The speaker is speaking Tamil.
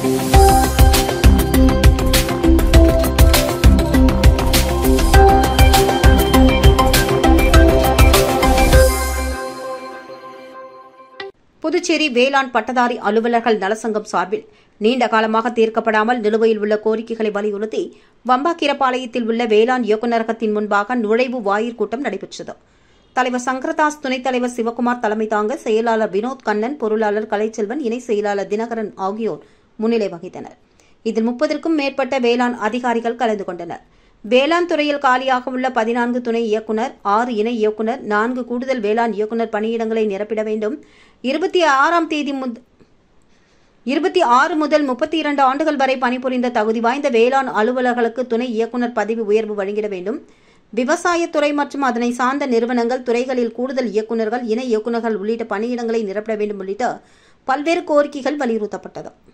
புதுச்சேரி வேளாண் பட்டதாரி அலுவலர்கள் நலசங்கம் சார்பில் நீண்ட காலமாக தீர்க்கப்படாமல் நிலுவையில் உள்ள கோரிக்கைகளை வலியுறுத்தி வம்பாக்கீரப்பாளையத்தில் உள்ள வேளாண் இயக்குநரகத்தின் முன்பாக நுழைவு வாயிற் கூட்டம் நடைபெற்றது தலைவர் சங்கரதாஸ் துணைத் தலைவர் சிவக்குமார் தலைமை தாங்க செயலாளர் வினோத் கண்ணன் பொருளாளர் கலைச்செல்வன் இணை செயலாளர் தினகரன் ஆகியோர் முன்னிலை வகித்தனர் இதில் முப்பதற்கும் மேற்பட்ட வேளாண் அதிகாரிகள் கலந்து கொண்டனர் வேளாண் துறையில் காலியாக உள்ள பதினான்கு துணை இயக்குநர் ஆறு இணை இயக்குநர் நான்கு கூடுதல் வேளாண் இயக்குநர் பணியிடங்களை நிரப்பிட வேண்டும் இருபத்தி ஆறாம் தேதி முத- இருபத்தி ஆறு முதல் முப்பத்தி இரண்டு ஆண்டுகள் வரை பணிபுரிந்த தகுதி வாய்ந்த வேளாண் அலுவலர்களுக்கு துணை இயக்குநர் பதவி உயர்வு வழங்கிட வேண்டும் விவசாயத்துறை மற்றும் அதனை சார்ந்த நிறுவனங்கள் துறைகளில் கூடுதல் இயக்குநர்கள் இணை இயக்குநர்கள் உள்ளிட்ட பணியிடங்களை நிரப்பிட வேண்டும் உள்ளிட்ட பல்வேறு கோரிக்கைகள் வலியுறுத்தப்பட்டது